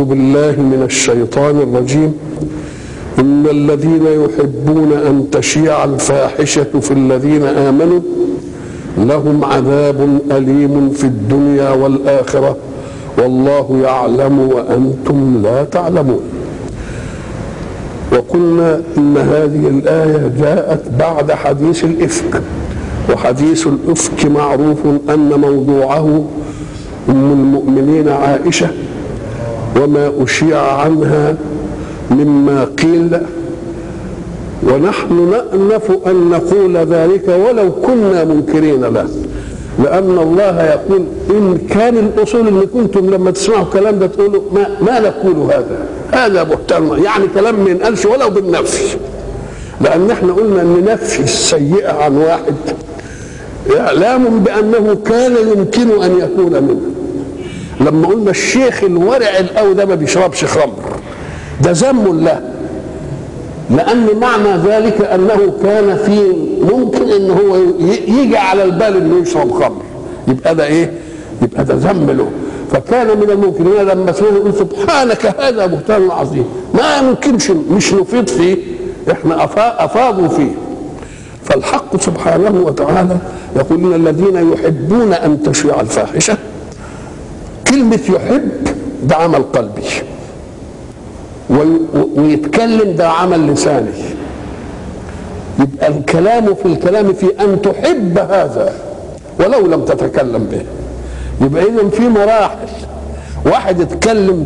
أعوذ بالله من الشيطان الرجيم إن الذين يحبون أن تشيع الفاحشة في الذين آمنوا لهم عذاب أليم في الدنيا والآخرة والله يعلم وأنتم لا تعلمون وقلنا إن هذه الآية جاءت بعد حديث الإفك وحديث الإفك معروف أن موضوعه أم المؤمنين عائشة وما أشيع عنها مما قيل ونحن نأنف أن نقول ذلك ولو كنا منكرين له لأن الله يقول إن كان الأصول اللي كنتم لما تسمعوا الكلام ده تقولوا ما, ما نقول هذا هذا بهتان يعني كلام ما ينقالش ولو بالنفي لأن احنا قلنا أن نفي السيئة عن واحد إعلام بأنه كان يمكن أن يكون منه لما قلنا الشيخ الورع الأو ده ما بيشربش خمر ده ذم له لأن معنى ذلك أنه كان في ممكن أن هو يجي على البال أنه يشرب خمر يبقى ده إيه؟ يبقى ده ذم له فكان من الممكنين لما سمعنا يقول سبحانك هذا بهتان عظيم ما يمكنش مش نفيض فيه احنا افاضوا فيه فالحق سبحانه وتعالى يقول ان الذين يحبون ان تشيع الفاحشه كلمه يحب ده عمل قلبي ويتكلم ده عمل لساني يبقى الكلام في الكلام في ان تحب هذا ولو لم تتكلم به يبقى اذا في مراحل واحد يتكلم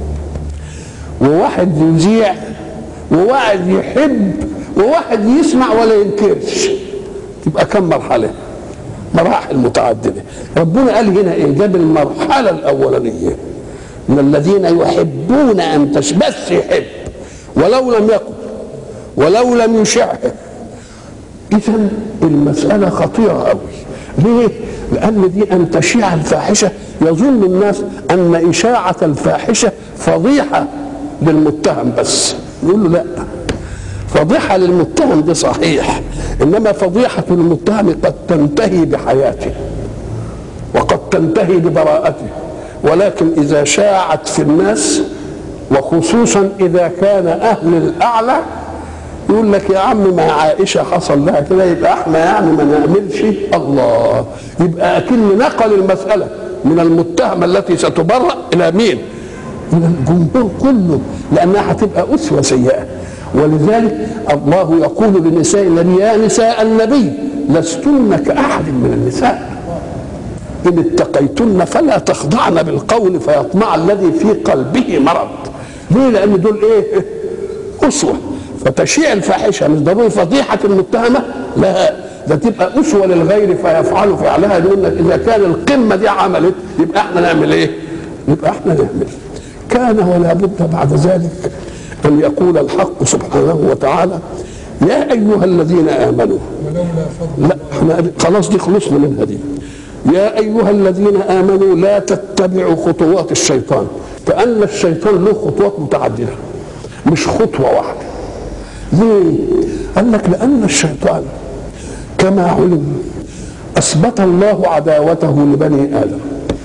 وواحد يذيع وواحد يحب وواحد يسمع ولا ينكرش تبقى كم مرحله مراحل متعدده ربنا قال هنا ايه جاب المرحله الاولانيه من الذين يحبون ان تش بس يحب ولو لم يكن ولو لم يشعه اذا المساله خطيره قوي ليه لان دي ان تشيع الفاحشه يظن الناس ان اشاعه الفاحشه فضيحه للمتهم بس يقول له لا فضيحه للمتهم دي صحيح انما فضيحه المتهم قد تنتهي بحياته وقد تنتهي ببراءته ولكن اذا شاعت في الناس وخصوصا اذا كان اهل الاعلى يقول لك يا عم ما عائشه حصل لها كده يبقى احنا يعني ما نعملش الله يبقى اكن نقل المساله من المتهمه التي ستبرأ الى مين؟ الى الجمهور كله لانها هتبقى اسوه سيئه ولذلك الله يقول للنساء النبي يا نساء النبي لستن كاحد من النساء ان اتقيتن فلا تخضعن بالقول فيطمع الذي في قلبه مرض ليه لان دول ايه اسوه فتشيع الفاحشه مش ضروري فضيحه المتهمه لا ده تبقى اسوه للغير فيفعل فعلها يقول لك اذا كان القمه دي عملت يبقى احنا نعمل ايه؟ يبقى احنا نعمل كان ولا بد بعد ذلك ان يقول الحق سبحانه وتعالى يا ايها الذين امنوا لا احنا خلاص دي خلصنا منها دي يا ايها الذين امنوا لا تتبعوا خطوات الشيطان كان الشيطان له خطوات متعدده مش خطوه واحده ليه؟ قال لك لأن الشيطان كما علم أثبت الله عداوته لبني آدم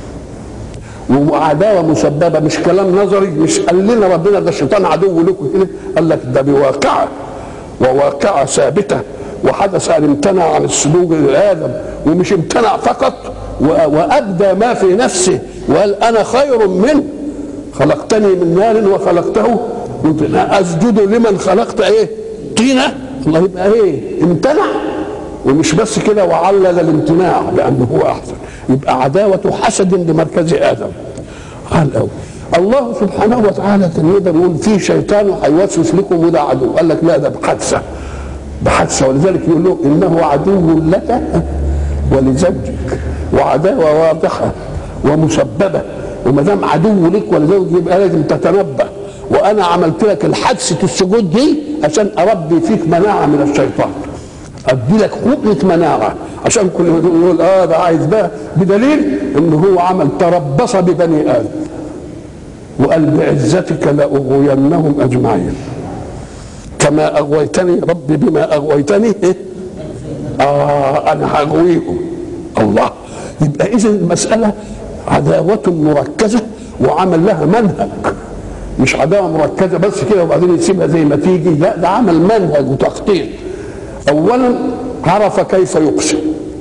وعداوة مسببة مش كلام نظري مش قال لنا ربنا ده الشيطان عدو لكم كده قال لك ده بواقعة وواقعة ثابتة وحدث أن امتنع عن السلوك لآدم ومش امتنع فقط وأبدى ما في نفسه وقال أنا خير منه خلقتني من نار وخلقته اسجد لمن خلقت ايه طينه الله يبقى ايه امتنع ومش بس كده وعلل الامتناع لانه هو احسن يبقى عداوه حسد لمركز ادم قال أو. الله سبحانه وتعالى كان يقدر يقول في شيطان هيوسوس لكم وده عدو قال لك لا ده بحادثه بحادثه ولذلك يقول له انه عدو لك ولزوجك وعداوه واضحه ومسببه وما دام عدو لك ولزوجك يبقى لازم تتنبه وانا عملت لك الحادثه السجود دي عشان اربي فيك مناعه من الشيطان ادي لك حقنه مناعه عشان كل ما يقول اه ده عايز بقى بدليل ان هو عمل تربص ببني ادم وقال بعزتك لاغوينهم اجمعين كما اغويتني ربي بما اغويتني إيه؟ اه انا هغويهم الله يبقى اذا المساله عداوه مركزه وعمل لها منهج مش عداوه مركزه بس كده وبعدين يسيبها زي ما تيجي لا ده عمل منهج وتخطيط اولا عرف كيف يقسم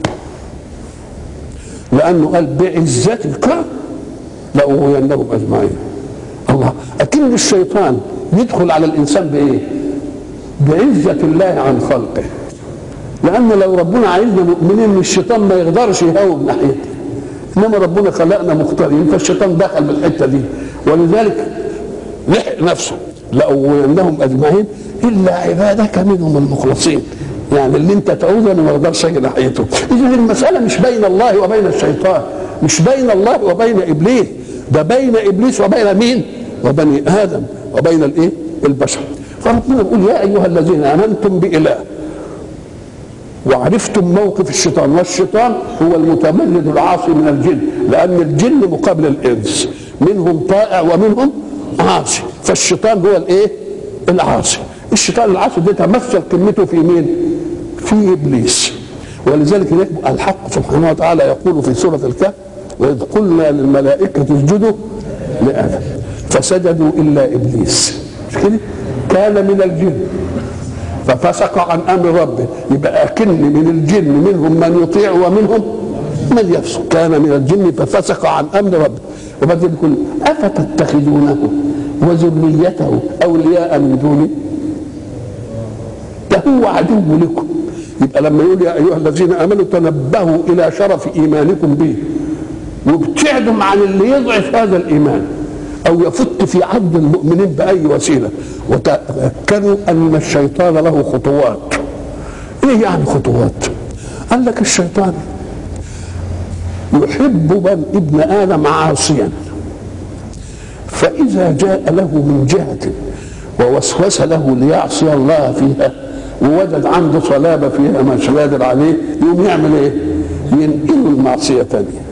لانه قال بعزتك لاغوينهم اجمعين الله اكن الشيطان يدخل على الانسان بايه بعزه الله عن خلقه لان لو ربنا عايزنا مؤمنين الشيطان ما يقدرش يهوب ناحيتنا انما ربنا خلقنا مختارين فالشيطان دخل بالحته دي ولذلك لحق نفسه لأغوينهم اجمعين الا عبادك منهم المخلصين يعني اللي انت تعوزه انا ما اقدرش اجي ناحيته اذا المساله مش بين الله وبين الشيطان مش بين الله وبين ابليس ده بين ابليس وبين مين وبني ادم وبين الايه البشر فربنا يقول يا ايها الذين امنتم باله وعرفتم موقف الشيطان والشيطان هو المتمرد العاصي من الجن لان الجن مقابل الانس منهم طائع ومنهم عاصي فالشيطان هو الايه العاصي الشيطان العاصي ده تمثل قمته في مين في ابليس ولذلك الحق سبحانه وتعالى يقول في سوره الكهف واذ قلنا للملائكه اسجدوا لادم فسجدوا الا ابليس مش كده كان من الجن ففسق عن امر ربه يبقى اكن من الجن منهم من يطيع ومنهم من يفسق كان من الجن ففسق عن امر ربه وبعدين يقول افتتخذونه وذريته اولياء من دوني ده هو عدو لكم يبقى لما يقول يا ايها الذين امنوا تنبهوا الى شرف ايمانكم به وابتعدوا عن اللي يضعف هذا الايمان او يفت في عبد المؤمنين باي وسيله وتاكدوا ان الشيطان له خطوات ايه يعني خطوات قال لك الشيطان يحب من ابن ادم عاصيا فاذا جاء له من جهه ووسوس له ليعصي الله فيها ووجد عنده صلابه فيها مش قادر عليه يقوم يعمل ايه؟ ينقله المعصيه ثانيه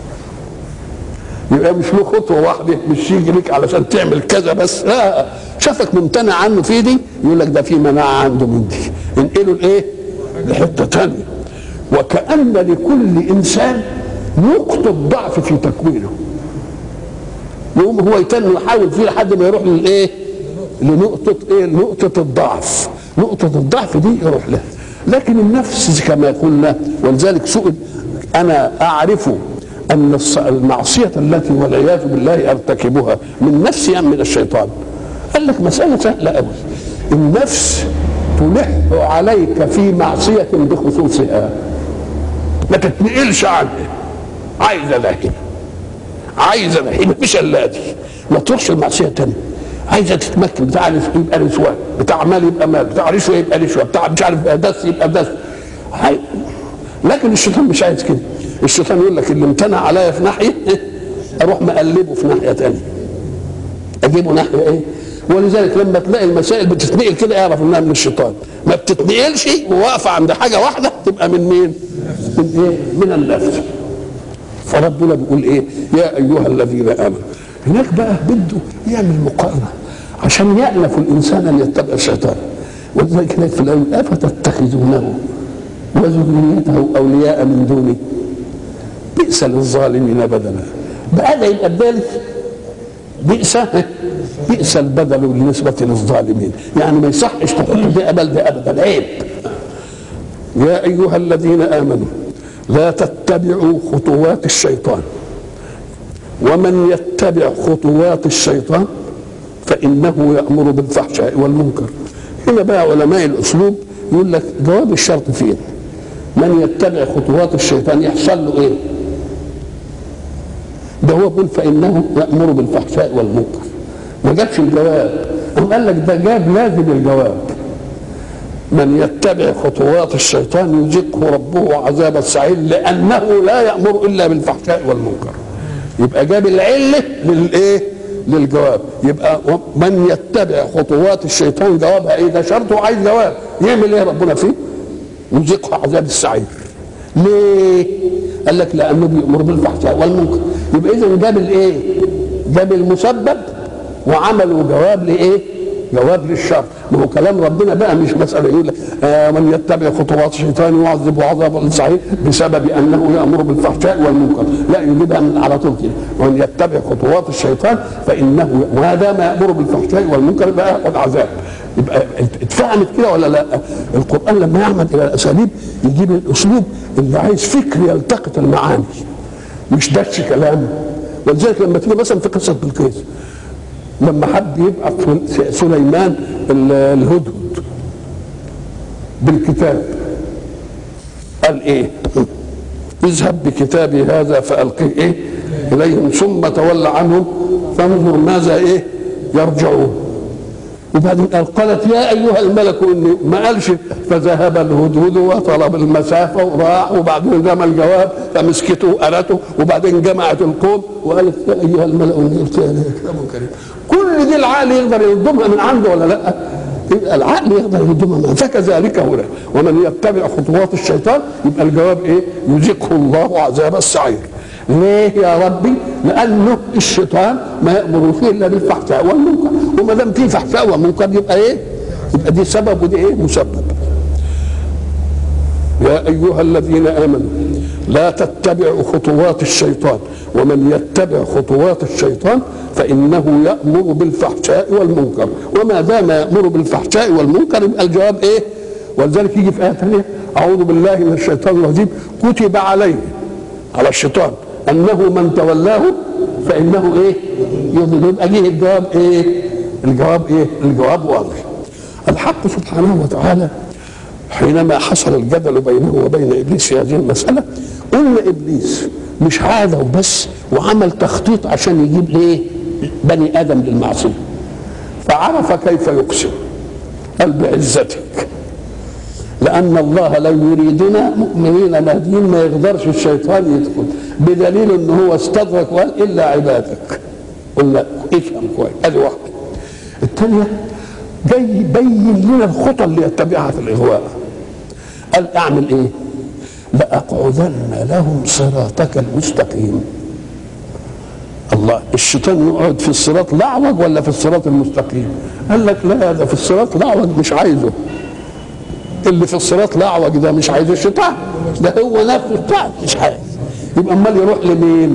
يبقى مش له خطوه واحده مش يجي لك علشان تعمل كذا بس لا شافك ممتنع عنه في دي يقول لك ده في مناعه عنده من دي ينقله لايه؟ لحته ثانيه وكأن لكل انسان نقطة ضعف في تكوينه يقوم هو يتن يحاول فيه لحد ما يروح للايه؟ لنقطة ايه؟ نقطة الضعف نقطة الضعف دي يروح لها لكن النفس كما قلنا ولذلك سئل انا اعرف ان المعصيه التي والعياذ بالله ارتكبها من نفسي ام من الشيطان قال لك مساله سهله قوي النفس تلح عليك في معصيه بخصوصها ما تتنقلش عنها عايزه لكن عايزه لكن مفيش الا دي ما تروحش المعصيه تانية عايزه تتمكن بتاع يبقى نسوان بتاع مال يبقى مال بتاع رشوه يبقى رشوه بتاع مش عارف دس يبقى دس لكن الشيطان مش عايز كده الشيطان يقول لك اللي امتنع عليا في ناحيه اروح مقلبه في ناحيه ثانيه اجيبه ناحيه ايه ولذلك لما تلاقي المسائل بتتنقل كده اعرف انها من الشيطان ما بتتنقلش وواقفه عند حاجه واحده تبقى من مين؟ من ايه؟ من النفس فربنا بيقول ايه؟ يا ايها الذين امنوا هناك بقى بده يعمل مقارنه عشان يألف الانسان ان يتبع الشيطان ولذلك هناك في الاول افتتخذونه وذريته اولياء من دوني بئس للظالمين بدلا بهذا يبقى الدال بئس بئس البدل بالنسبة للظالمين يعني ما يصحش تحط دي قبل دي أبدا عيب يا أيها الذين آمنوا لا تتبعوا خطوات الشيطان ومن يتبع خطوات الشيطان فإنه يأمر بالفحشاء والمنكر هنا بقى علماء الأسلوب يقول لك جواب الشرط فين من يتبع خطوات الشيطان يحصل له ايه ده هو بيقول فانه يامر بالفحشاء والمنكر ما جابش الجواب قام قال لك ده جاب لازم الجواب من يتبع خطوات الشيطان يذقه ربه عذاب السعير لانه لا يامر الا بالفحشاء والمنكر يبقى جاب العله للايه للجواب يبقى من يتبع خطوات الشيطان جوابها ايه ده شرطه عايز جواب يعمل ايه ربنا فيه يذيقه عذاب السعير ليه قال لك لانه بيامر بالفحشاء والمنكر يبقى اذا جاب الايه جاب المسبب وعملوا جواب لايه جواب للشر ما هو كلام ربنا بقى مش مساله يقول لك آه من يتبع خطوات الشيطان يعذب عذابا صحيح بسبب انه يامر بالفحشاء والمنكر لا يجيبها من على طول كده ومن يتبع خطوات الشيطان فانه ما دام يامر بالفحشاء والمنكر يبقى ياخذ عذاب يبقى اتفهمت كده ولا لا؟ القران لما يعمل الى الاساليب يجيب الاسلوب اللي عايز فكر يلتقط المعاني مش دش كلام ولذلك لما تيجي مثلا في قصه بلقيس لما حب يبعث سليمان الهدهد بالكتاب قال ايه اذهب بكتابي هذا فالقيه ايه اليهم ثم تولى عنهم فانظر ماذا ايه يرجعون وبعدين قال قالت يا ايها الملك اني ما قالش فذهب الهدهد وطلب المسافه وراح وبعدين رمى الجواب فمسكته وقالته وبعدين جمعت القوم وقالت يا ايها الملك اني ارسل كتاب كريم كل دي العقل يقدر يلضمها من عنده ولا لا؟ العقل يقدر يلضمها من فكذلك هنا ومن يتبع خطوات الشيطان يبقى الجواب ايه؟ يذيقه الله عذاب السعير ليه يا ربي؟ لانه الشيطان ما يامر فيه الا بالفحشاء والمنكر وما دام فيه فحشاء ومنكر يبقى ايه؟ يبقى دي سبب ودي ايه؟ مسبب. يا ايها الذين امنوا لا تتبعوا خطوات الشيطان ومن يتبع خطوات الشيطان فانه يامر بالفحشاء والمنكر وما دام يامر بالفحشاء والمنكر يبقى الجواب ايه؟ ولذلك يجي في ايه ثانيه اعوذ بالله من الشيطان الرجيم كتب عليه على الشيطان انه من تولاه فانه ايه؟ يضل يبقى جه الجواب ايه؟ الجواب ايه؟ الجواب واضح. الحق سبحانه وتعالى حينما حصل الجدل بينه وبين ابليس في هذه المساله قلنا ابليس مش عاده وبس وعمل تخطيط عشان يجيب ليه؟ بني ادم للمعصيه. فعرف كيف يقسم. قال بعزتك. لأن الله لو يريدنا مؤمنين مهديين ما يقدرش الشيطان يدخل بدليل أنه هو استدرك وقال إلا عبادك قلنا افهم كويس هذه واحدة الثانية جاي يبين لنا الخطى اللي يتبعها في الإغواء قال أعمل إيه؟ لأقعدن لهم صراطك المستقيم الله الشيطان يقعد في الصراط الأعوج ولا في الصراط المستقيم؟ قال لك لا ده في الصراط الأعوج مش عايزه اللي في الصراط الاعوج ده مش عايز الشيطان ده هو نفسه بتاع مش عايز يبقى امال يروح لمين؟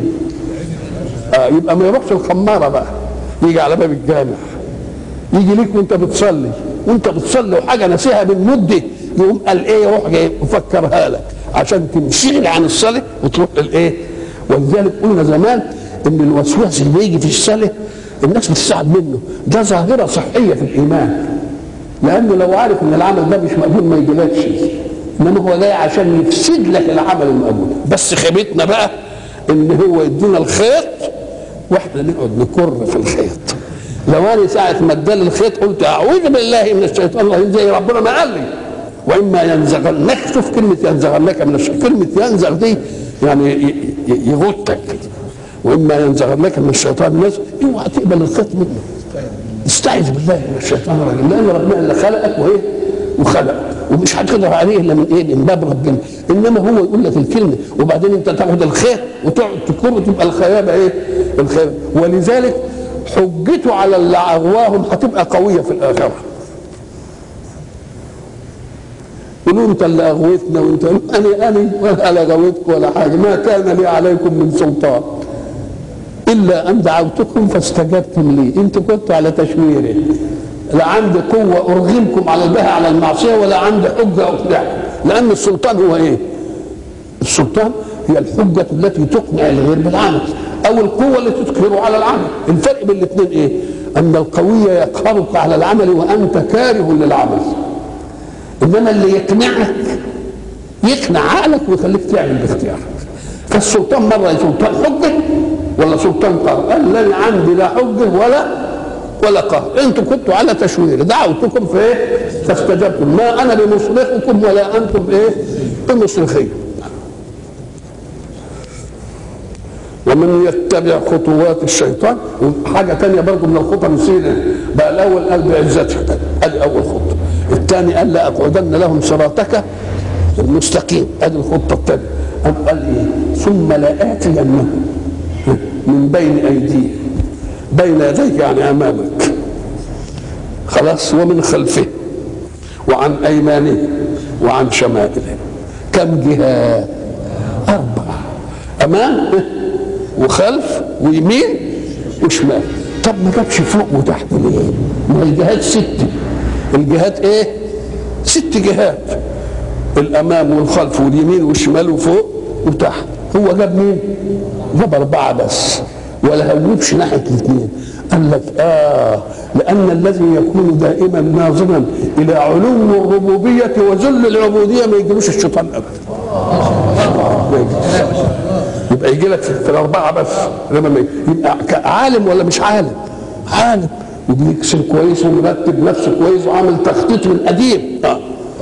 آه يبقى ما يروحش الخماره بقى يجي على باب الجامع يجي ليك وانت بتصلي وانت بتصلي وحاجه نسيها من مده يقوم قال ايه يروح جاي مفكرها لك عشان تنشغل عن الصلاه وتروح للايه؟ ولذلك قلنا زمان ان الوسواس اللي بيجي في الصلاه الناس بتستعد منه ده ظاهره صحيه في الايمان لانه لو عارف ان العمل ده مش مقبول ما يجيلكش انما هو جاي عشان يفسد لك العمل المقبول بس خيبتنا بقى ان هو يدينا الخيط واحنا نقعد نكر في الخيط لو انا ساعه ما اداني الخيط قلت اعوذ بالله من الشيطان الرجيم زي ربنا ما قال لي واما ينزغنك شوف كلمه ينزغنك من الشيطان كلمه ينزغ دي يعني يغطك واما ينزغنك من الشيطان نزغ اوعى تقبل الخيط منه استعذ بالله من الشيطان الرجيم لان ربنا اللي خلقك وايه وخلق ومش هتقدر عليه الا من ايه من باب ربنا انما هو يقول لك الكلمه وبعدين انت تاخد الخير وتقعد تكر تبقى الخيابه ايه الخير ولذلك حجته على اللي اغواهم هتبقى قويه في الاخره قولوا انت اللي اغويتنا وانت انا انا ولا غويتكم ولا حاجه ما كان لي عليكم من سلطان الا ان دعوتكم فاستجبتم لي انتوا كنتوا على تشويري لا عندي قوه ارغمكم على البها على المعصيه ولا عندي حجه اقنعكم لان السلطان هو ايه السلطان هي الحجه التي تقنع الغير بالعمل او القوه التي تقهره على العمل الفرق بين الاثنين ايه ان القوي يقهرك على العمل وانت كاره للعمل انما اللي يقنعك يقنع عقلك ويخليك تعمل باختيارك فالسلطان مره سلطان حجه ولا سلطان قهر قال لا عندي لا حجه ولا ولا قهر انتم كنتوا على تشوير دعوتكم في ايه فاستجبتم ما انا بمصرخكم ولا انتم ايه بمصرخي ومن يتبع خطوات الشيطان حاجة تانية برضه من الخطى نسينا بقى الأول قال بعزتك ادي أول خطة الثاني قال لأقعدن لهم صراطك المستقيم ادي الخطة الثانية قال ايه ثم لآتينهم من بين أيديهم بين يديك يعني أمامك خلاص ومن خلفه وعن ايمانه وعن شمائله كم جهه اربعه امام وخلف ويمين وشمال طب ما جابش فوق وتحت ليه ما الجهات ست الجهات ايه ست جهات الامام والخلف واليمين والشمال وفوق وتحت هو جاب مين جاب اربعه بس ولا هوبش ناحيه الاثنين قال لك اه لان الذي يكون دائما ناظرا الى علو الربوبيه وذل العبوديه ما يجيلوش الشيطان ابدا يبقى يجي لك في الاربعه بس لما ما يبقى عالم ولا مش عالم عالم وبيكسر كويس ومرتب نفسه كويس وعامل تخطيط من قديم آه.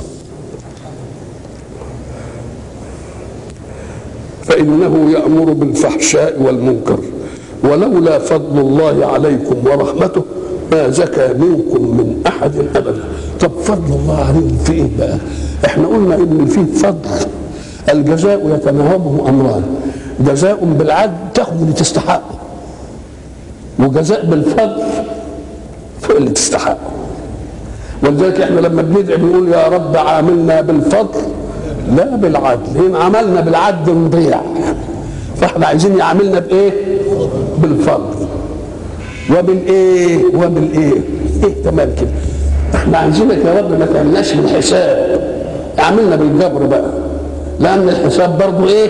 فإنه يأمر بالفحشاء والمنكر ولولا فضل الله عليكم ورحمته ما زكى منكم من أحد أبدا طب فضل الله عليهم في إيه بقى احنا قلنا إن في فضل الجزاء يتناوبه أمران جزاء بالعدل تاخد اللي تستحقه وجزاء بالفضل فوق اللي تستحقه ولذلك احنا لما بندعي بنقول يا رب عاملنا بالفضل لا بالعدل هنا عملنا بالعدل نضيع فاحنا عايزين يعاملنا بايه بالفضل وبالايه وبالايه ايه تمام كده احنا عايزينك يا رب ما تعملناش بالحساب عاملنا بالجبر بقى لان الحساب برضه ايه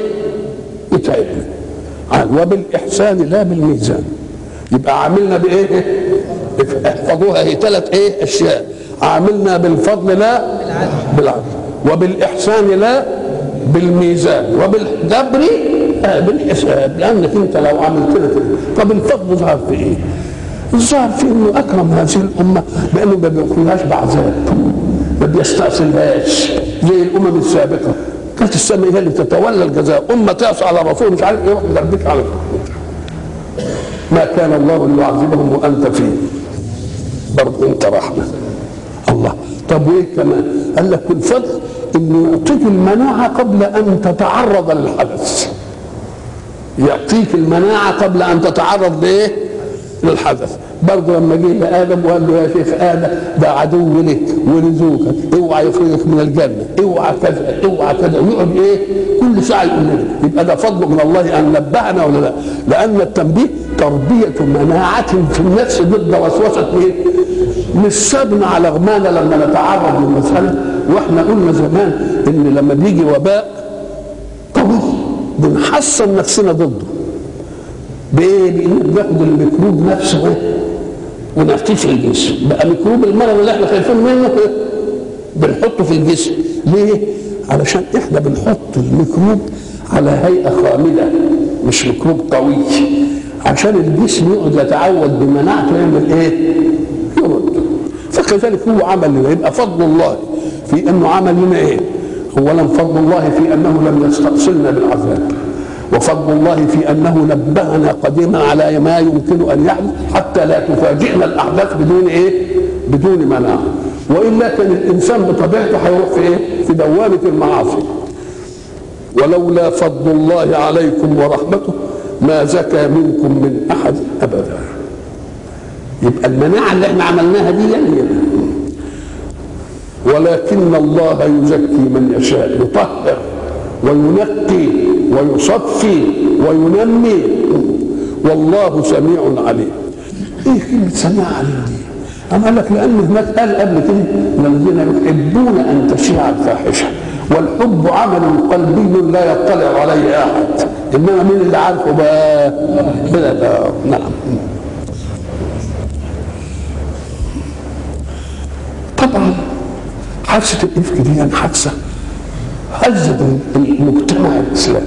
يتعبنا وبالاحسان لا بالميزان يبقى عاملنا بايه احفظوها هي ثلاث ايه اشياء عاملنا بالفضل لا بالعدل وبالاحسان لا بالميزان وبالجبر آه بالحساب لانك انت لو عملت لنا كده طب الفضل ظهر في ايه؟ ظهر في انه اكرم هذه الامه بانه ما بياخذهاش بعذاب ما بيستأصلهاش زي الامم السابقه كانت السماء هي اللي تتولى الجزاء امه تعصى على الرسول مش عارف يروح يدربك على ما كان الله ليعذبهم وانت فيه برضه انت رحمه الله طب وايه كمان؟ قال لك الفضل انه يعطيك المناعه قبل ان تتعرض للحدث يعطيك المناعه قبل ان تتعرض لايه؟ للحدث برضه لما جه لادم وقال له يا شيخ ادم ده عدو لك ولزوجك اوعى يخرجك من الجنه اوعى كذا اوعى كذا ويقعد ايه كل ساعه يقول لنا يبقى ده فضل من الله ان نبهنا ولا لا لان التنبيه تربيه مناعه في النفس ضد وسوسه ايه مش سابنا على غمانا لما نتعرض للمساله واحنا قلنا زمان ان لما بيجي وباء قوي بنحصن نفسنا ضده بايه؟ بان بناخد الميكروب نفسه ايه؟ ونحطيه في الجسم بقى ميكروب المرض اللي احنا خايفين منه إيه؟ بنحطه في الجسم ليه؟ علشان احنا بنحط الميكروب على هيئه خامده مش ميكروب قوي عشان الجسم يقعد يتعود بمناعته يعمل ايه؟ يرد فكذلك هو عمل لنا يبقى فضل الله في انه عمل لنا ايه؟ اولا فضل الله في انه لم يستأصلنا بالعذاب وفضل الله في انه نبهنا قديما على ما يمكن ان يحدث حتى لا تفاجئنا الاحداث بدون ايه؟ بدون مناعه والا كان الانسان بطبيعته هيروح في ايه؟ في دوامه المعاصي ولولا فضل الله عليكم ورحمته ما زكى منكم من احد ابدا يبقى المناعه اللي احنا عملناها دي يعني ولكن الله يزكي من يشاء يطهر وينقي ويصفي وينمي والله سميع عليم ايه كلمه سميع عليم دي أما قال لك لأن هناك قال قبل كده إن الذين يحبون أن تشيع الفاحشة والحب عمل قلبي لا يطلع عليه أحد إنما مين اللي عارفه بقى؟ بلا بقى. نعم طبعا حادثة الإفك دي حادثة هزت المجتمع الإسلامي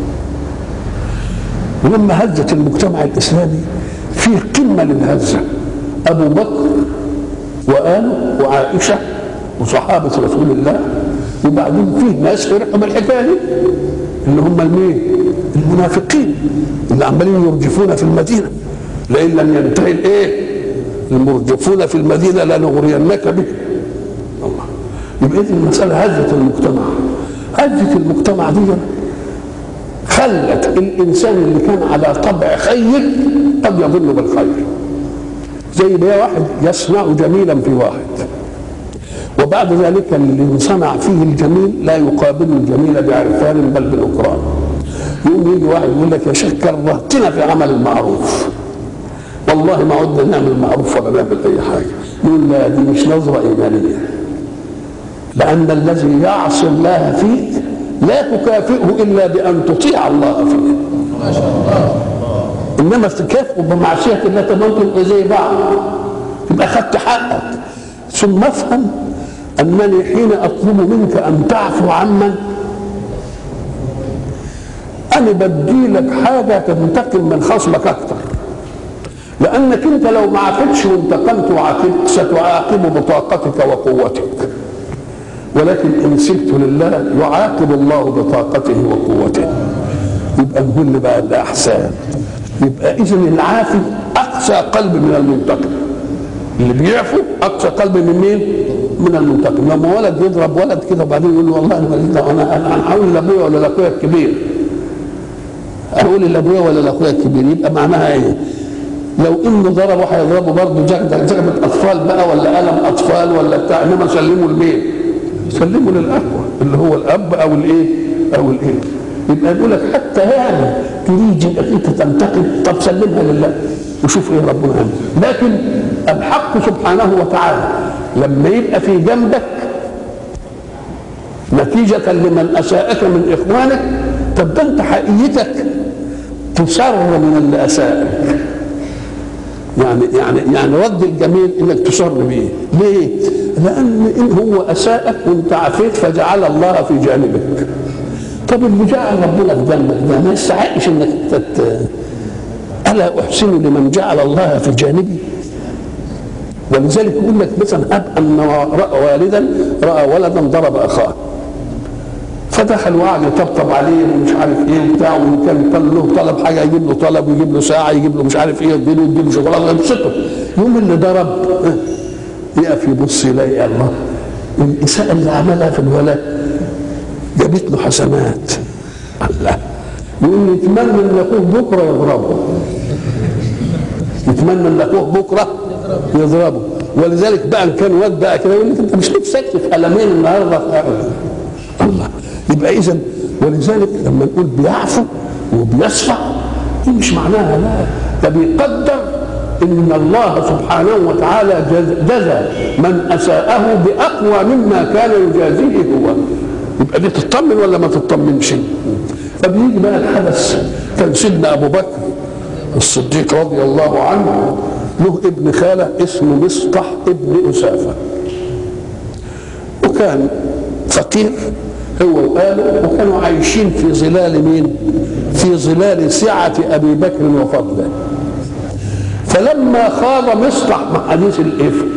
ولما هزت المجتمع الإسلامي في قمة للهزة أبو بكر وآله وعائشة وصحابة رسول الله وبعدين في ناس فرحوا بالحكاية دي اللي هم المين؟ المنافقين اللي عمالين يرجفون في المدينة لئن لم ينتهي الايه؟ المرجفون في المدينة لنغرينك به الله يبقى إذن المسألة هزت المجتمع هزت المجتمع دي خلت الإنسان اللي كان على طبع خير قد يظن بالخير زي ما واحد يصنع جميلا في واحد وبعد ذلك اللي صنع فيه الجميل لا يقابل الجميل بعرفان بل بالاكرام يقوم يجي واحد يقول لك يا شيخ كرهتنا في عمل المعروف والله ما عدنا نعمل معروف ولا نعمل اي حاجه يقول لا دي مش نظره ايمانيه لان الذي يعصي الله فيك لا تكافئه الا بان تطيع الله فيه ما شاء الله انما تكافئه بمعصيه الله طب ممكن زي بعض يبقى اخذت حقك ثم افهم انني حين اطلب منك ان تعفو عمن انا بدي لك حاجه تنتقم من خصمك اكتر لانك انت لو ما عاقبتش وانتقمت وعاقبت ستعاقب بطاقتك وقوتك ولكن ان سبت لله يعاقب الله بطاقته وقوته يبقى نقول بقى الاحسان يبقى اذا العافي اقسى قلب من المنتقم اللي بيعفو اقسى قلب من مين؟ من المنتقم لما ولد يضرب ولد كده وبعدين يقول له والله انا ماليش دعوه انا انا هقول لابويا ولا لاخويا الكبير اقول لابويا ولا لاخويا الكبير يبقى معناها ايه؟ لو انه ضربه هيضربه برضه جغده جغده اطفال بقى ولا قلم اطفال ولا بتاع انما سلموا لمين؟ سلموا للاقوى اللي هو الاب او الايه؟ او الايه؟ يبقى يقول لك حتى يعني تريد انك انت تنتقم طب سلمها لله وشوف ايه ربنا عمل لكن الحق سبحانه وتعالى لما يبقى في جنبك نتيجة لمن أساءك من إخوانك طب ده أنت حقيقتك تسر من اللي أساءك يعني يعني يعني رد الجميل انك تسر به ليه؟ لان ان هو اساءك وانت عفيت فجعل الله في جانبك طب اللي جعل ربنا في جنبك ده ما يستحقش انك تت... الا احسن لمن جعل الله في جانبي ولذلك يقول لك مثلا اب ان راى والدا راى ولدا ضرب اخاه فدخل وقعد يطبطب عليه ومش عارف ايه وبتاع وان كان كان له طلب حاجه يجيب له طلب ويجيب له ساعه يجيب له مش عارف ايه يديله يديله شوكولاته يبسطه يوم اللي ضرب يقف يبص يلاقي الله الاساءه اللي عملها في الولد جابت له حسنات الله يقول يتمنى ان اخوه بكره يضربه يتمنى ان اخوه بكره يضربه ولذلك بقى ان كان واد بقى كده يقول لك انت مش نفسك في المين النهارده الله يبقى اذا ولذلك لما نقول بيعفو وبيصفح دي مش معناها لا ده بيقدر ان الله سبحانه وتعالى جزى من اساءه باقوى مما كان يجازيه هو يبقى دي تطمن ولا ما تطمنش فبيجي بقى الحدث كان سيدنا ابو بكر الصديق رضي الله عنه له ابن خاله اسمه مصطح ابن اسافه وكان فقير هو وقاله وكانوا عايشين في ظلال مين؟ في ظلال سعة أبي بكر وفضله فلما خاض مصطح مع حديث الإفك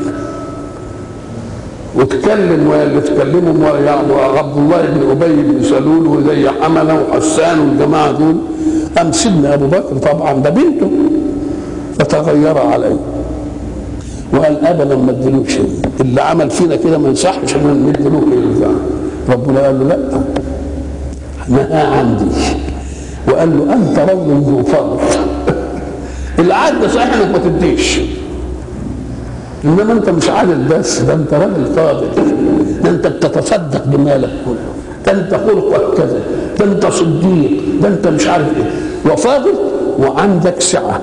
وتكلم واللي تكلمهم وعبد الله بن ابي بن سلول وزي حمله وحسان والجماعه دول قام سيدنا ابو بكر طبعا ده بنته فتغير عليه وقال ابدا ما ادلوش اللي عمل فينا كده ما يصحش ان ندلوه ايه ربنا قال له لا نهى عندي وقال له انت رجل ذو فضل العدل صحيح انك ما تديش انما انت مش عادل بس ده انت راجل فاضل ده انت بتتصدق بمالك كله ده انت خلقك كذا ده انت صديق ده انت مش عارف ايه وفاضل وعندك سعه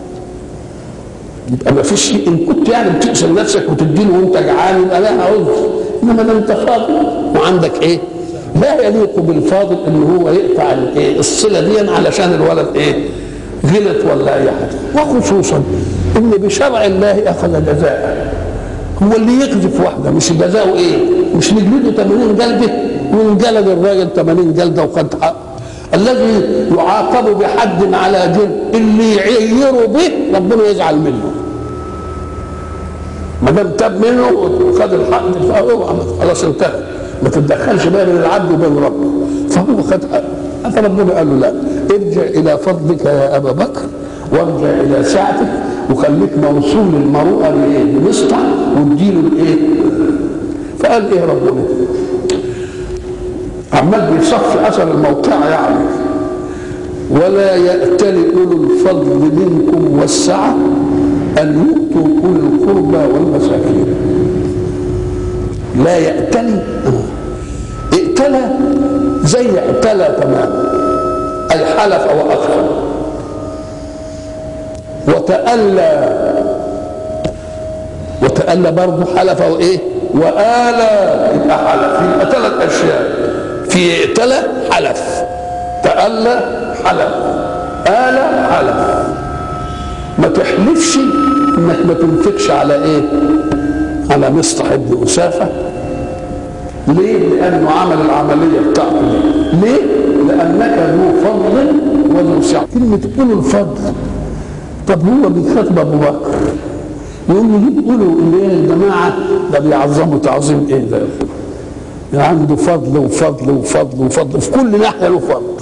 يبقى ما فيش ان كنت يعني بتقسم نفسك وتديله وانت جعان يبقى لا عذر انما ده انت فاضل وعندك ايه؟ لا يليق بالفاضل ان هو يقطع الايه؟ الصله دي علشان الولد ايه؟ غلط ولا اي حاجه وخصوصا ان بشرع الله اخذ جزاء هو اللي يقذف واحده مش جزاؤه ايه؟ مش نجلده 80 جلده وانجلد الراجل 80 جلده وخد حق الذي يعاقب بحد على جن اللي يعيره به ربنا يزعل منه ما دام تاب منه وخد الحق فهو خلاص انتهى ما تتدخلش بقى بين العبد وبين ربه فهو خد حق فربنا قال له لا ارجع الى فضلك يا ابا بكر وارجع الى سعتك وخليك موصول المروءه لايه؟ لمصطع واديله الايه؟ فقال ايه ربنا؟ عمال بيصفي اثر الموقعه يعني ولا يأتل اولو الفضل منكم والسعه ان يؤتوا اولي القربى والمساكين لا يأتلي ائتلى زي اعتلى تماما اي حلف واخفى وتألى وتألى برضه حلف وايه وآلى يبقى حلف يبقى ثلاث اشياء في ائتلى حلف تألى حلف آلى حلف ما تحلفش انك ما تنفقش على ايه على مصطح ابن أسافة ليه؟ لأنه عمل العملية بتاعته ليه؟ لأنك ذو فضل وذو سعة كلمة أولو الفضل طب هو بيخاطب أبو بكر يقول له جيب أولو اللي هي الجماعة ده بيعظموا تعظيم إيه ده؟ عنده فضل وفضل وفضل وفضل في كل ناحية له فضل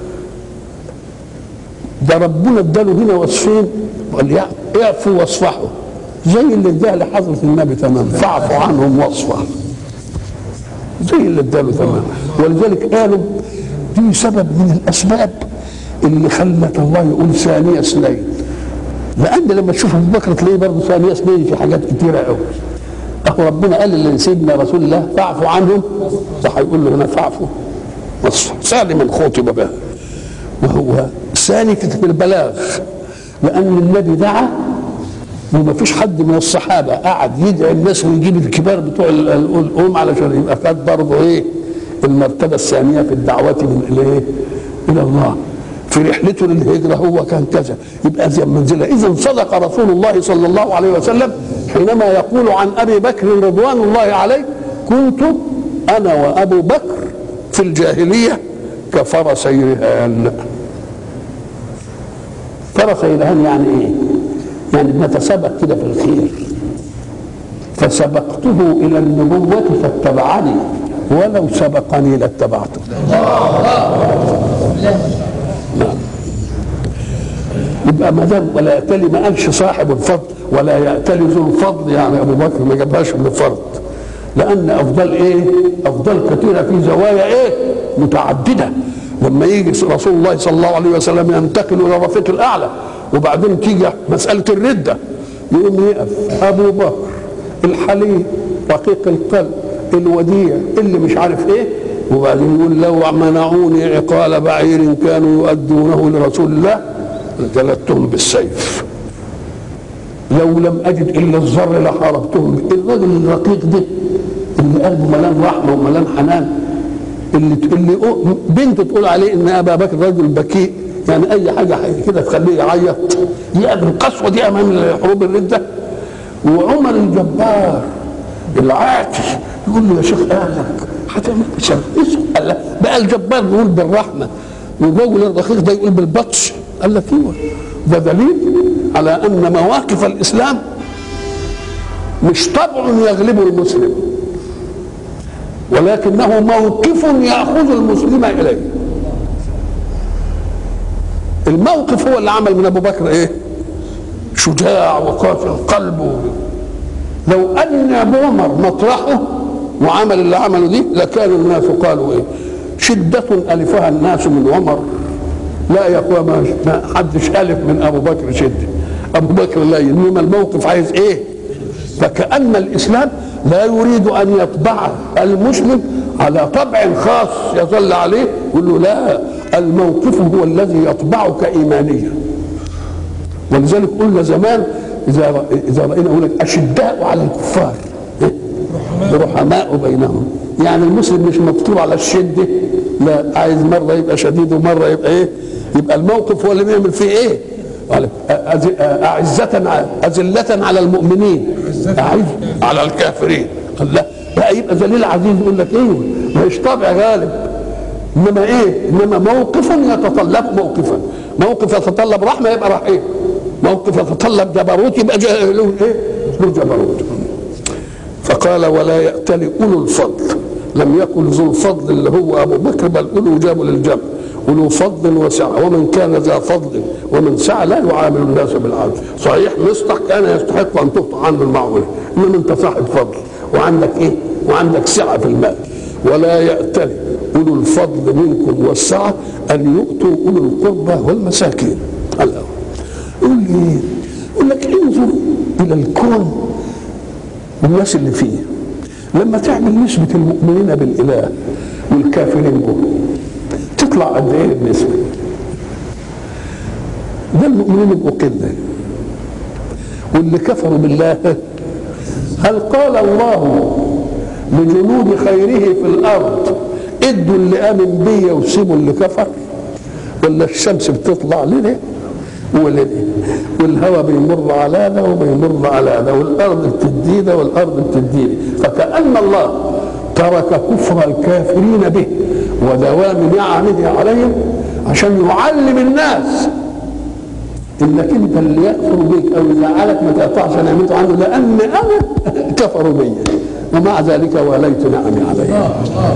ده ربنا اداله هنا وصفين قال اعفوا واصفحوا زي اللي اداه لحضرة النبي تمام فاعفوا عنهم واصفحوا زي اللي اداله تمام ولذلك قالوا دي سبب من الاسباب اللي خلت الله يقول ثانية اثنين لان لما تشوف ابو بكر تلاقيه برضه ثانية اثنين في حاجات كتيرة قوي اهو ربنا قال لسيدنا رسول الله فاعفوا عنهم فهيقول له هنا فاعفوا واصفحوا سالما خطب به وهو ثاني في البلاغ لان النبي دعا وما فيش حد من الصحابه قعد يدعي الناس ويجيب الكبار بتوع الام علشان يبقى خد برضه ايه المرتبه الثانيه في الدعوه من الايه الى الله في رحلته للهجره هو كان كذا يبقى زي منزله اذا صدق رسول الله صلى الله عليه وسلم حينما يقول عن ابي بكر رضوان الله عليه كنت انا وابو بكر في الجاهليه كفرسي رهان فرسي رهان يعني ايه؟ يعني بنتسابق كده في الخير فسبقته الى النبوة فاتبعني ولو سبقني لاتبعته يبقى ما دام ولا يأتلي ما قالش صاحب الفضل ولا يأتلي ذو الفضل يعني ابو بكر ما جابهاش من الفرد لان افضل ايه؟ افضل كثيره في زوايا ايه؟ متعدده لما يجي رسول الله صلى الله عليه وسلم ينتقل الى الرفيق الاعلى وبعدين تيجي مساله الرده يقوم يقف ابو بكر الحليم رقيق القلب الوديع اللي مش عارف ايه وبعدين يقول لو منعوني عقال بعير كانوا يؤدونه لرسول الله لجلدتهم بالسيف لو لم اجد الا الذر لحاربتهم الراجل الرقيق ده اللي قلبه ملان رحمه وملان حنان اللي اللي بنت تقول عليه ان ابا بكر رجل بكيء يعني اي حاجه كده تخليه يعيط يقبل القسوه دي امام حروب الرده وعمر الجبار العاتي يقول له يا شيخ اهلك هتعمل شر قال له بقى الجبار بيقول بالرحمه والرجل الرقيق ده يقول بالبطش قال لك ايوه ده دليل على ان مواقف الاسلام مش طبع يغلب المسلم ولكنه موقف ياخذ المسلم اليه الموقف هو اللي عمل من ابو بكر ايه شجاع وقاتل قلبه لو ان ابو عمر مطرحه وعمل اللي عمله دي لكان الناس قالوا ايه شدة ألفها الناس من عمر لا يا اخويا ما حدش ألف من أبو بكر شدة أبو بكر لا إنما الموقف عايز إيه فكأن الإسلام لا يريد أن يطبع المسلم على طبع خاص يظل عليه يقول له لا الموقف هو الذي يطبعك إيمانيا ولذلك قلنا زمان إذا إذا رأينا يقول لك أشداء على الكفار رحماء بينهم يعني المسلم مش مفطور على الشده لا عايز مره يبقى شديد ومره يبقى ايه يبقى الموقف هو اللي بيعمل فيه ايه أعزة أذلة على المؤمنين أعز على الكافرين قال لا بقى يبقى ذليل عزيز يقول لك ايه مش طبع غالب انما ايه انما موقف يتطلب موقفا موقف يتطلب رحمه يبقى رحيم موقف يتطلب جبروت يبقى له ايه له جبروت فقال ولا يأتل أولو الفضل لم يكن ذو الفضل اللي هو أبو بكر بل أولو جابوا للجمع أولو فضل وسعة ومن كان ذا فضل ومن سعة لا يعامل الناس بالعدل صحيح مصطح كان يستحق أن تقطع عنه المعونة إنما أنت صاحب فضل وعندك إيه وعندك سعة في المال ولا يأتل أولو الفضل منكم والسعة أن يؤتوا أولو القربى والمساكين الله يقول لي يقول لك إن انظر الى الكون والناس اللي فيه لما تعمل نسبة المؤمنين بالإله والكافرين به تطلع قد إيه النسبة؟ ده المؤمنين يبقوا قلة واللي كفروا بالله هل قال الله لجنود خيره في الأرض ادوا اللي آمن بيا وسيبوا اللي كفر ولا الشمس بتطلع لنا ولنا والهواء بيمر على ده وبيمر على ده والارض بتدي ده والارض بتدي فكأن الله ترك كفر الكافرين به ودوام نعمه عليهم عشان يعلم الناس انك انت اللي يكفر بك او يزعلك ما تقطعش نعمته عنه لان انا كفروا بي ومع ذلك واليت نعمي عليهم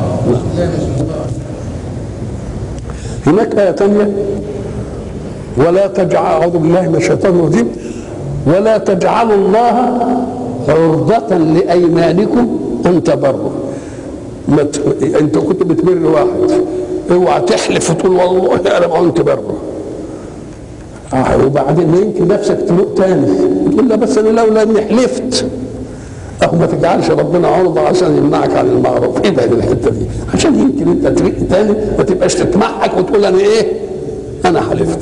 هناك آية ثانية ولا تجعل أعوذ بالله من الشيطان الرجيم ولا تجعلوا الله عرضة لأيمانكم أن تبروا مت... أنت كنت بتبر واحد اوعى تحلف وتقول والله أنا ما كنت بره آه وبعدين يمكن نفسك تموت تاني تقول لا بس أنا لولا إني حلفت أو ما تجعلش ربنا عرضة عشان يمنعك عن المعروف ابعد الحتة دي عشان يمكن أنت تريق تاني ما تبقاش تتمحك وتقول أنا إيه أنا حلفت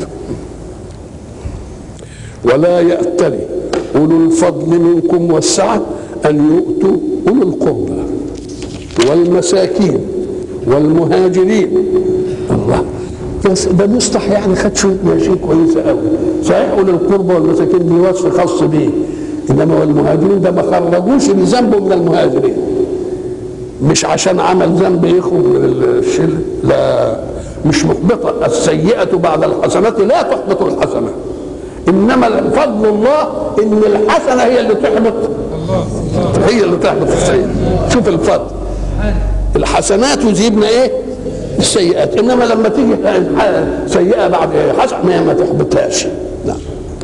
ولا يأتل أولو الفضل منكم والسعة أن يؤتوا أولو القربى والمساكين والمهاجرين الله بس ده مصطح يعني خد شويه ماشي كويسه قوي صحيح اولي القربى والمساكين دي وصف خاص بيه انما والمهاجرين ده ما خرجوش بذنبه من المهاجرين مش عشان عمل ذنب يخرج من الشله لا مش محبطه السيئه بعد الحسنات لا تحبط الحسنه انما فضل الله ان الحسنه هي اللي تحبط هي اللي تحبط السيئه شوف الفضل الحسنات يذهبن ايه السيئات انما لما تيجي سيئه بعد حسنه ما تحبطهاش نعم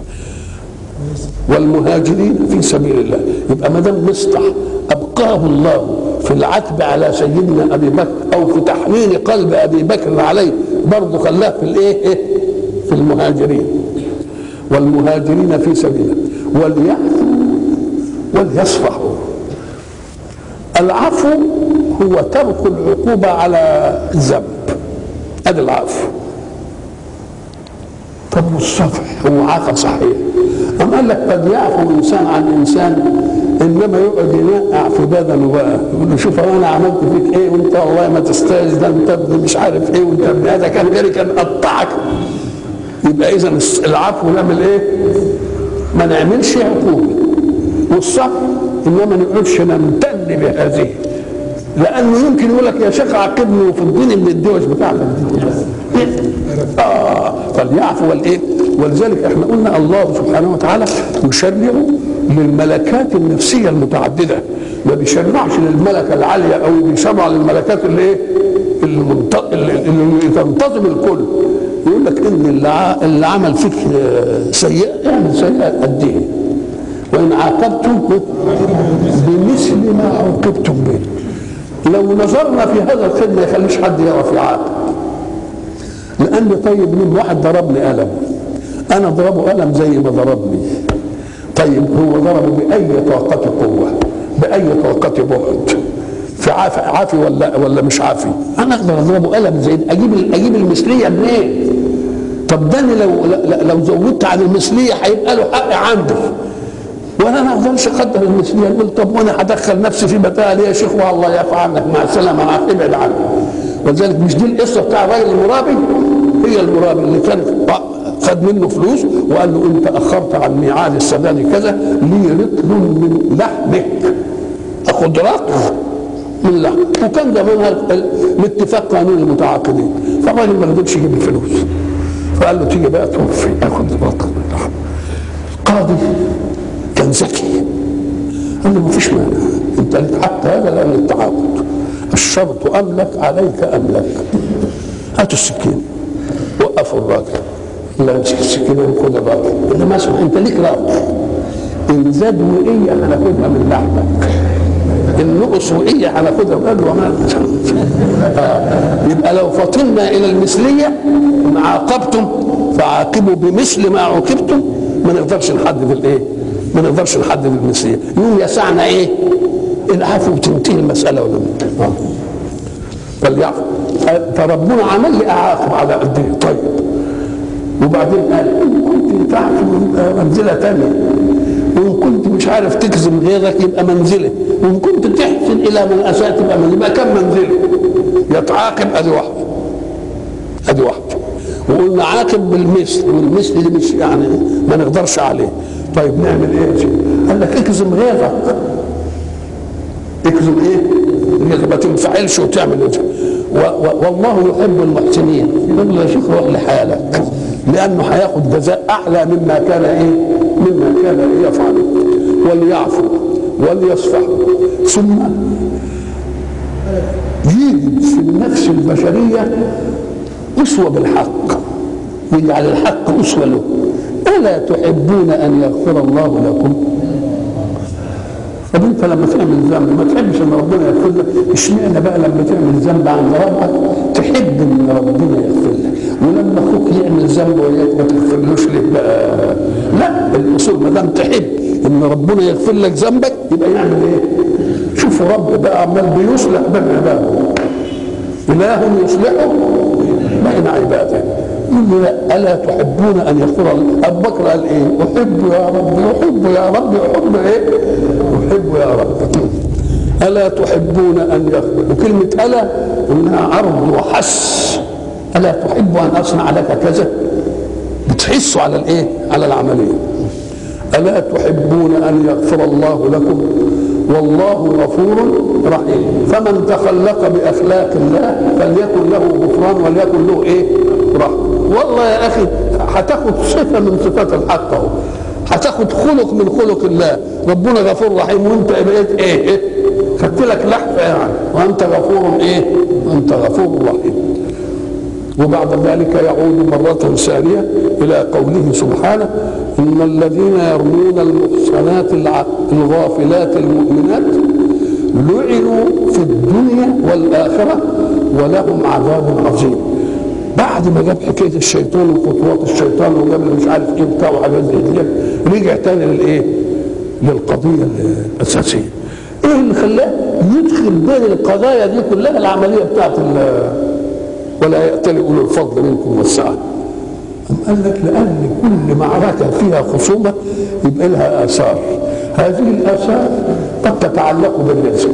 والمهاجرين في سبيل الله يبقى ما دام مصطح ابقاه الله في العتب على سيدنا ابي بكر او في تحنين قلب ابي بكر عليه برضه خلاه في الايه في المهاجرين والمهاجرين في سبيله وليعفوا وليصفحوا العفو هو ترك العقوبة على الذنب هذا العفو طب والصفح هو عفى صحيح أم قال لك قد يعفو إنسان عن إنسان إنما يقعد ينقع في بدنه بقى يقول له شوف أنا عملت فيك إيه وأنت والله ما تستاهل ده أنت ابن مش عارف إيه وأنت ابن هذا كان غيري كان قطعك يبقى إذا العفو نعمل إيه؟ ما نعملش عقوبة والصفح إنما ما نقعدش نمتن بهذه لانه يمكن يقول لك يا شيخ عاقبني وفي الدين من الدوش بتاعتك دي اه فليعفو والايه ولذلك احنا قلنا الله سبحانه وتعالى يشرع للملكات النفسيه المتعدده ما بيشرعش للملكه العاليه او بيشرع للملكات اللي ايه اللي, منت... اللي, اللي تنتظم الكل يقول لك ان اللي, ع... اللي عمل فيك سيئه اعمل سيئه قد ايه وان عاقبتم بمثل ما عوقبتم به لو نظرنا في هذا الخير ما يخليش حد يعرف يعاقب لان طيب من واحد ضربني قلم انا اضربه قلم زي ما ضربني طيب هو ضربه باي طاقه قوه باي طاقه بعد في عافي, عافي ولا ولا مش عافي انا اقدر اضربه قلم زي اجيب اجيب المثليه منين طب ده لو لو زودت عن المثليه هيبقى له حق عندي وانا ما اقدرش اقدر المثليه يقول طب وانا هدخل نفسي في متاهه ليه يا شيخ والله يعفو عنك مع السلامه ابعد عنه ولذلك مش دي القصه بتاع الراجل المرابي هي المرابي اللي كان خد منه فلوس وقال له انت اخرت عن ميعاد السداد كذا لي رطل من لحمك اخد رطل من لحم وكان زمانها الاتفاق قانون المتعاقدين فالراجل ما قدرش يجيب الفلوس فقال له تيجي بقى توفي اخد رطل من لحم القاضي كان ذكي قال له ما فيش مانع انت حتى هذا لان التعاقد الشرط املك عليك املك هاتوا السكين وقفوا الراجل لا يمسك السكين وياخد الراجل انما اسمع انت ليك راجل ان زاد وقيه هناخدها من لحمك ان نقص وقيه هناخدها قال وما آه. يبقى لو فطنا الى المثليه ان عاقبتم فعاقبوا بمثل ما عوقبتم ما نقدرش نحدد الايه ما نقدرش نحدد المثليه يقوم يسعنا ايه العفو وتنتهي المساله ولا آه. فليعفو فربنا عمل لي اعاقب على قد ايه طيب وبعدين قال ان كنت تعفو يبقى منزله ثانيه وان كنت مش عارف تكذب غيرك يبقى منزله وان كنت تحسن الى من اساء تبقى منزله يبقى كم منزله يتعاقب ادي واحده ادي واحده وقلنا عاقب بالمثل والمثل دي مش يعني ما نقدرش عليه طيب نعمل ايه قال لك اكذب غيرك اكذب ايه غيرك ما تنفعلش وتعمل ايه والله يحب المحسنين يقول له يا شيخ روح لحالك لانه هياخد جزاء اعلى مما كان ايه مما كان إيه يفعل وليعفو وليصفحوا ثم يجد في النفس البشريه اسوه بالحق يجعل الحق اسوه له الا تحبون ان يغفر الله لكم طب انت لما تعمل ذنب ما تحبش ان ربنا يغفر لك اشمعنى بقى لما تعمل ذنب عند ربك تحب ان ربنا يغفر لك ولما اخوك يعمل ذنب وياك ما تغفرلوش ليه بقى لا الاصول ما دام تحب ان ربنا يغفر لك ذنبك يبقى يعمل ايه؟ شوفوا رب بقى عمال بيصلح بين عباده اله يصلحه بين عباده يقول لا الا تحبون ان يغفر ابو بكر قال ايه؟ احب يا رب احب يا رب احب ايه؟ احب يا رب الا تحبون ان يغفر وكلمه الا انها عرض وحس الا تحب ان اصنع لك كذا بتحسوا على الايه؟ على العمليه الا تحبون ان يغفر الله لكم والله غفور رحيم فمن تخلق باخلاق الله فليكن له غفران وليكن له ايه؟ رحمه والله يا اخي هتاخد صفه من صفات الحق اهو هتاخد خلق من خلق الله ربنا غفور رحيم وانت بقيت ايه, إيه؟ خدت لك لحفه يعني وانت غفور ايه؟ وانت غفور رحيم وبعد ذلك يعود مرة ثانية إلى قوله سبحانه إن الذين يرمون المحصنات الغافلات المؤمنات لعنوا في الدنيا والآخرة ولهم عذاب عظيم بعد ما جاب حكايه الشيطان وخطوات الشيطان وجاب مش عارف ايه بتاع وحاجات زي دي رجع تاني للايه؟ للقضيه الاساسيه. ايه اللي خلاه يدخل بين القضايا دي كلها العمليه بتاعت ولا يأتل أولو الفضل منكم والسعة أم قال لك لأن كل معركة فيها خصومة يبقى لها آثار هذه الآثار قد تتعلق بالرزق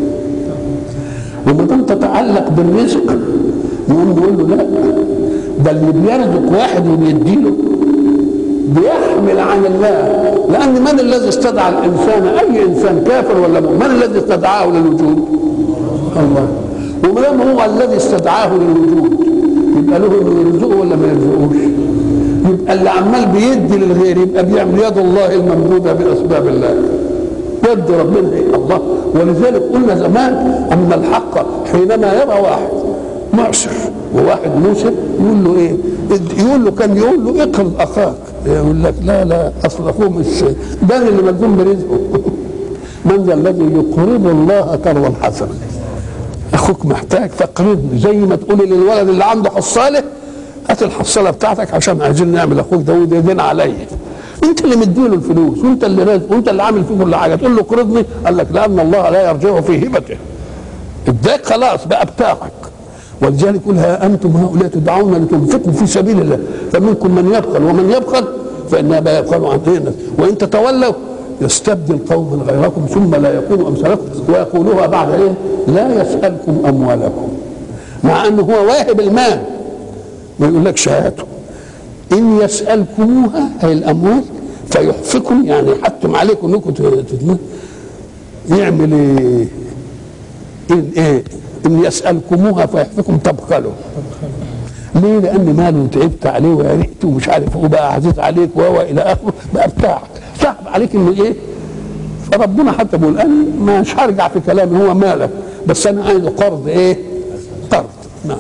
وما دام تتعلق بالرزق يقوم يقول له لا ده اللي بيرزق واحد وبيديله بيحمل عن الله لأن من الذي استدعى الإنسان أي إنسان كافر ولا مؤمن من الذي استدعاه للوجود الله وما دام هو الذي استدعاه للوجود يبقى له انه يرزقه ولا ما يرزقوش يبقى اللي عمال بيدي للغير يبقى بيعمل يد الله الممدوده باسباب الله يد ربنا إيه؟ الله ولذلك قلنا زمان ان الحق حينما يرى واحد معسر وواحد موسر يقول له ايه؟ يقول له كان يقول له اقرض اخاك يقول لك لا لا اصل اخوه مش ده اللي ملزوم برزقه من ذا الذي يقرض الله قرضا حسنا اخوك محتاج فاقرضني زي ما تقولي للولد اللي عنده حصاله هات الحصاله بتاعتك عشان عايزين نعمل اخوك داود يدين عليا انت اللي مديله الفلوس وانت اللي رازق وانت اللي عامل فيه كل حاجه تقول له قرضني قال لك لان الله لا يرجع في هبته اداك خلاص بقى بتاعك ولذلك يقول ها انتم هؤلاء تدعون لتنفقوا في سبيل الله فمنكم من يبخل ومن يبخل فانما يبخل عن غير وان تتولوا يستبدل قوما غيركم ثم لا يكونوا امثالكم ويقولوها بعد ايه؟ لا يسالكم اموالكم مع انه هو واهب المال ما يقولكش هاتوا ان يسالكموها اي الاموال فيحفكم يعني يحتم عليكم انكم تدموا يعمل ايه؟ إن إيه؟ إن يسألكموها فيحفكم تبخلوا ليه؟ لأن ماله تعبت عليه وعرقت ومش عارف وبقى عزيز عليك وهو إلى آخره بقى بتاعك صعب عليك إنه إيه؟ فربنا حتى بيقول أنا مش هرجع في كلامي هو مالك بس أنا عايز قرض إيه؟ قرض نعم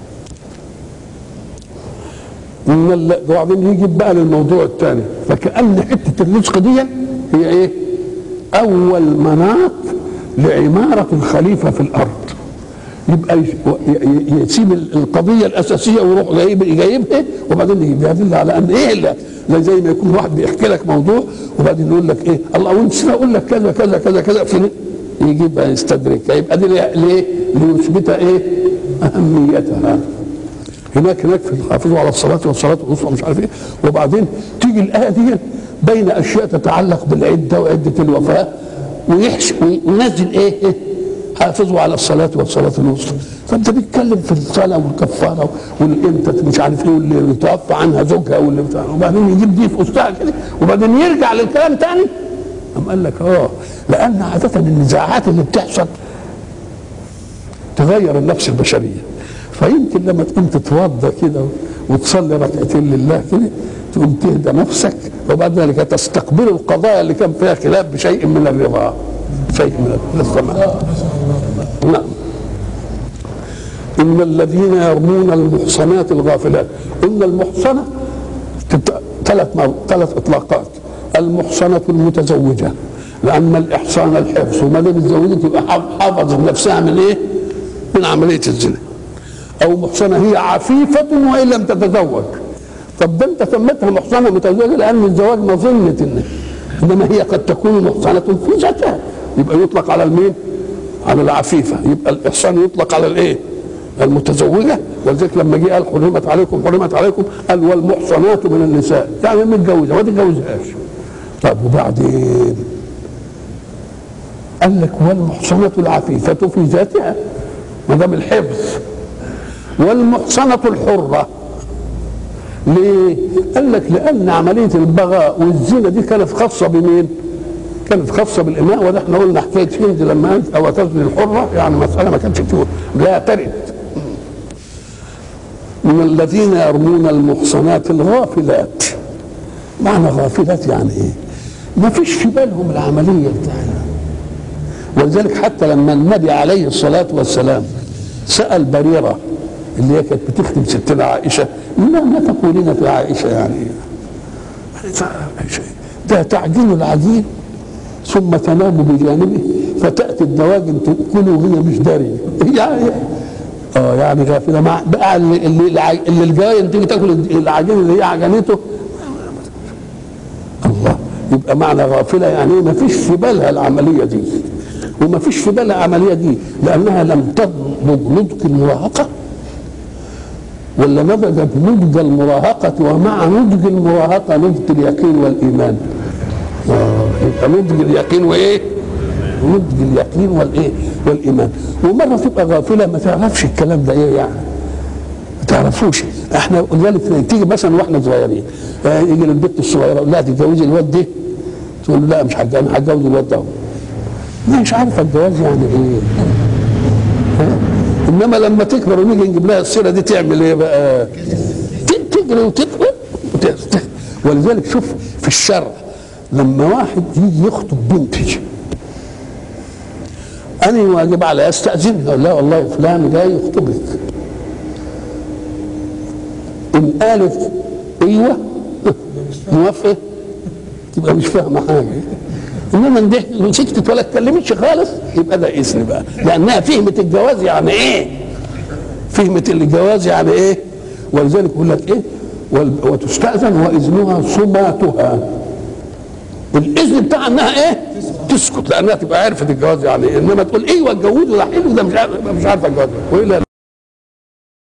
إن وبعدين يجي بقى للموضوع الثاني فكأن حتة الرزق دي هي إيه؟ أول مناط لعمارة الخليفة في الأرض يبقى يش- ي- ي- يسيب القضيه الاساسيه ويروح جايب جايبها وبعدين يجيب يدل على ان ايه اللي لا زي ما يكون واحد بيحكي لك موضوع وبعدين يقول لك ايه الله وانت اقول لك كذا كذا كذا كذا في يجيبها يستدركها يبقى دي ليه؟ ليه؟ ليثبت ايه؟ اهميتها هناك هناك في حافظوا على الصلاه والصلاه الوسطى مش عارف ايه وبعدين تيجي الايه دي بين اشياء تتعلق بالعده وعده الوفاه ويحش وينزل ايه؟ إيه؟ حافظوا على الصلاه والصلاه الوسطى فانت بتتكلم في الصلاه والكفاره والامتى مش عارف ايه واللي توفى عنها زوجها واللي بتاع وبعدين يجيب دي في وسطها كده وبعدين يرجع للكلام تاني قام قال لك اه لان عاده النزاعات اللي بتحصل تغير النفس البشريه فيمكن لما تقوم تتوضا كده وتصلي ركعتين لله كده تقوم تهدى نفسك وبعد ذلك تستقبل القضايا اللي كان فيها خلاف بشيء من الرضا شيء من السماء نعم ان الذين يرمون المحصنات الغافلات قلنا المحصنه تت- ثلاث مر- ثلاث اطلاقات المحصنه المتزوجه لان الاحصان الحفظ وما دام اتزوجت يبقى حف- حفظت نفسها من ايه؟ من عمليه الزنا او محصنه هي عفيفه وان لم تتزوج طب ده انت سميتها محصنه متزوجه لان الزواج مظنه إن انما هي قد تكون محصنه في ذاتها يبقى يطلق على المين؟ على العفيفه يبقى الاحصان يطلق على الايه؟ المتزوجه ولذلك لما جه قال حرمت عليكم حرمت عليكم قال والمحصنات من النساء يعني متجوزه ما تتجوزهاش طب وبعدين قال لك والمحصنة العفيفة في ذاتها ما دام الحفظ والمحصنة الحرة ليه؟ قال لك لأن عملية البغاء والزنا دي كانت خاصة بمين؟ كانت خاصة بالإماء وده احنا قلنا حكاية هند لما قالت أو تزني الحرة يعني مسألة ما كانتش تقول لا ترد من الذين يرمون المحصنات الغافلات معنى غافلات يعني ايه؟ ما فيش في بالهم العملية بتاعتها ولذلك حتى لما النبي عليه الصلاة والسلام سأل بريرة اللي هي كانت بتخدم ستنا عائشة ما ما تقولين في عائشة يعني ده تعجين العجين ثم تنام بجانبه فتأتي الدواجن تأكله وهي مش دارية يعني اه يعني غافلة مع بقى اللي اللي, اللي الجاين تيجي تاكل العجين اللي هي عجنته الله يبقى معنى غافلة يعني ما فيش في بالها العملية دي وما فيش في بالها العملية دي لأنها لم تنضج نضج المراهقة ولا نضجت نضج المراهقة ومع نضج المراهقة نضج اليقين والإيمان آه، يبقى نضج اليقين وإيه؟ نضج اليقين والإيه؟ والإيمان ومرة تبقى غافلة ما تعرفش الكلام ده إيه يعني ما تعرفوش احنا ولذلك تيجي مثلا واحنا صغيرين آه، يجي للبنت الصغيره يقول لها تتجوزي الواد ده تقول له لا مش هتجوز انا هتجوز الواد ده مش عارفه الجواز يعني ايه ها؟ انما لما تكبر ونيجي نجيب لها السيره دي تعمل ايه بقى ت- تجري وتقرا وت- ولذلك شوف في الشرع لما واحد يجي يخطب بنتي انا واجب على استاذنها اقول لها والله فلان جاي يخطبك ان قالت ايوه موافقه تبقى مش فاهمه حاجه انما ان ده سكتت ولا اتكلمتش خالص يبقى ده اذن بقى لانها فهمت الجواز يعني ايه فهمت الجواز يعني ايه ولذلك يقول لك ايه وال- وتستاذن واذنها صماتها الاذن بتاع انها ايه تسكت لانها تبقى عرفت الجواز يعني إيه. انما تقول ايوه اتجوزوا ده حلو ده مش عارف مش عارفه الجواز والا